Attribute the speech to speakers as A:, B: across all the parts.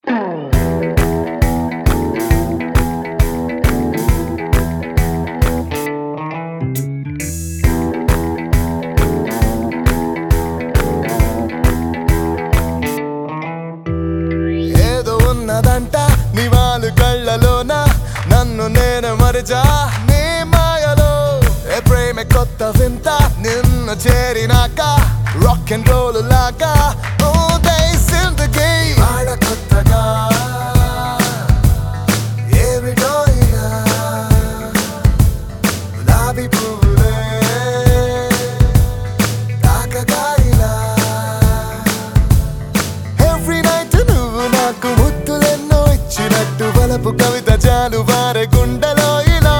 A: ఏదో ఉన్నదంట నీ వాళ్ళు కళ్ళలోన నన్ను నేను మరిచా నీ మాయలో ఏ ప్రేమ కొత్త వింత నిన్ను చేరినాక రాక్ అండ్ రోల్ లాగా ఓ దేశిందకి ఆడ కొత్తగా ఏమిటో ఇలా గులాబీ పువ్వులే తాకగా ఇలా ఎవ్రీ నైట్ నువ్వు నాకు ముద్దులెన్నో ఇచ్చినట్టు వలపు కవిత చాలు వారే గుండెలో ఇలా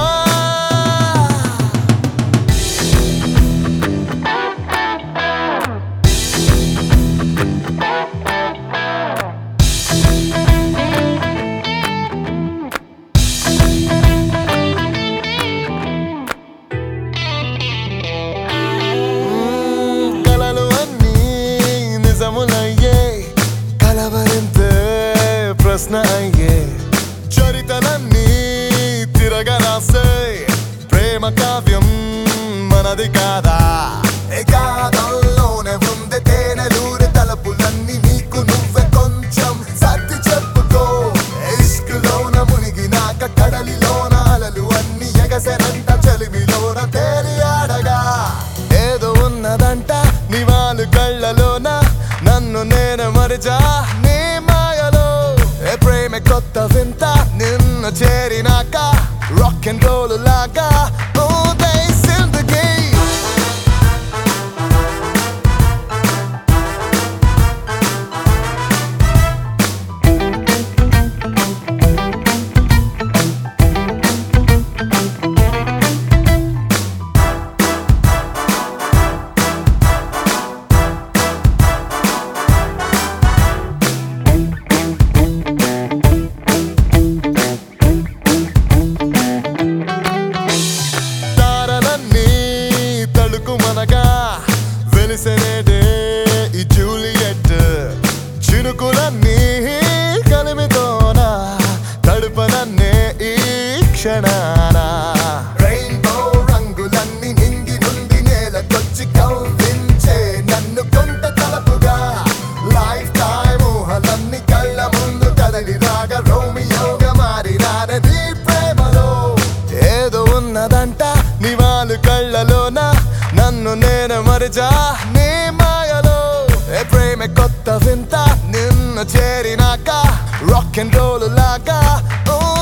A: మ్మ్, కలలు అన్నీ నిజములయ్యే కలవరింతే ప్రశ్న అయ్యే చరితలన్నీ తిరగరాసే ప్రేమ కావ్యం మనది కాదా ఏ కాదంలోనే ఉంది తేనెలూరి తలపులన్నీ నీకు నువ్వే కొంచెం సర్ది చెప్పుకో ఇష్కులోన మునిగినాక కడలిలోన అలలు అన్ని ఎగసెనంట చలిమిలోన తేలి ఆడగా ఏదో ఉన్నదంట నీ వాళ్ళు కళ్ళలోన నన్ను నేను మరిచా నీ మాయలో ఏ ప్రేమ కొత్త వింత నిన్ను చేరినాక రాక్ అండ్ రోల్ లాగా ఓ దేశిందకి తారలన్నీ తడుకు మనగా వెలిసెనేడే ఈ జూలియట్ చినుకులన్నీ కలిమితోన తడుపనన్నే ఈ క్షణాన రెయిన్బో రంగులన్నీ నింగి నుండి నేలకొచ్చి కవ్వించే నన్ను కొంట తలపుగా లైఫ్ టైం ఊహలన్నీ కళ్ళ ముందు కదలి రాగా రోమియోగా మారినానే నీ ప్రేమలో ఏదో ఉన్నదంట నీ వాళ్ళు కళ్ళలోన నన్ను నేను మరిచా నీ మాయలో ఏ ప్రేమ కొత్త వింత నిన్ను చేరినాక రాక్ అండ్ రోల్ లాగా ఓ